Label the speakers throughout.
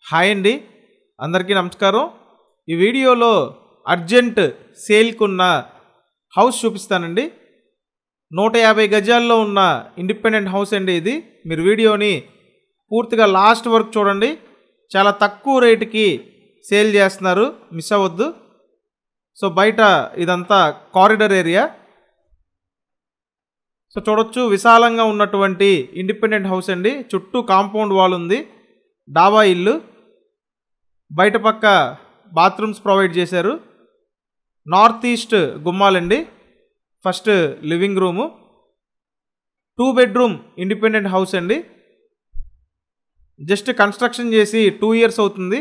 Speaker 1: hi అండి అందరికీ నమస్కారం ఈ వీడియోలో అర్జెంట్ సేల్కున్న హౌస్ చూపిస్తానండి నూట యాభై గజాల్లో ఉన్న ఇండిపెండెంట్ హౌస్ అండి ఇది మీరు వీడియోని పూర్తిగా లాస్ట్ వరకు చూడండి చాలా తక్కువ రేటుకి సేల్ చేస్తున్నారు మిస్ అవ్వద్దు సో బయట ఇదంతా కారిడర్ ఏరియా సో చూడొచ్చు విశాలంగా ఉన్నటువంటి ఇండిపెండెంట్ హౌస్ అండి చుట్టూ కాంపౌండ్ వాల్ ఉంది డాబా ఇల్లు బయట పక్క బాత్రూమ్స్ ప్రొవైడ్ చేశారు నార్త్ ఈస్ట్ గుమ్మాలండి first living room two bedroom independent house అండి జస్ట్ కన్స్ట్రక్షన్ చేసి టూ ఇయర్స్ అవుతుంది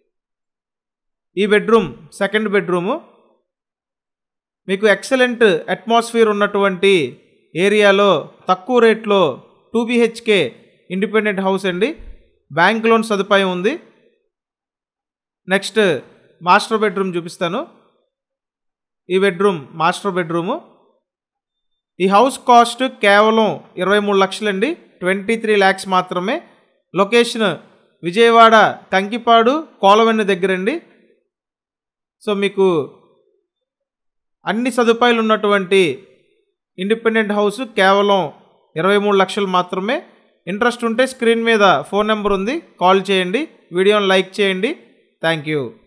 Speaker 1: ఈ బెడ్రూమ్ సెకండ్ బెడ్రూము మీకు ఎక్సలెంట్ అట్మాస్ఫియర్ ఉన్నటువంటి ఏరియాలో తక్కువ రేట్లో టూ బిహెచ్కే ఇండిపెండెంట్ హౌస్ అండి బ్యాంక్ లోన్ సదుపాయం ఉంది నెక్స్ట్ మాస్టర్ బెడ్రూమ్ చూపిస్తాను ఈ బెడ్రూమ్ మాస్టర్ బెడ్రూము ఈ హౌస్ కాస్ట్ కేవలం ఇరవై మూడు లక్షలండి ట్వంటీ త్రీ ల్యాక్స్ మాత్రమే లొకేషన్ విజయవాడ కంకిపాడు కోలవెన్ను దగ్గరండి సో మీకు అన్ని సదుపాయాలు ఉన్నటువంటి ఇండిపెండెంట్ హౌస్ కేవలం ఇరవై మూడు లక్షలు మాత్రమే ఇంట్రెస్ట్ ఉంటే స్క్రీన్ మీద ఫోన్ నెంబర్ ఉంది కాల్ చేయండి వీడియోని లైక్ చేయండి థ్యాంక్ యూ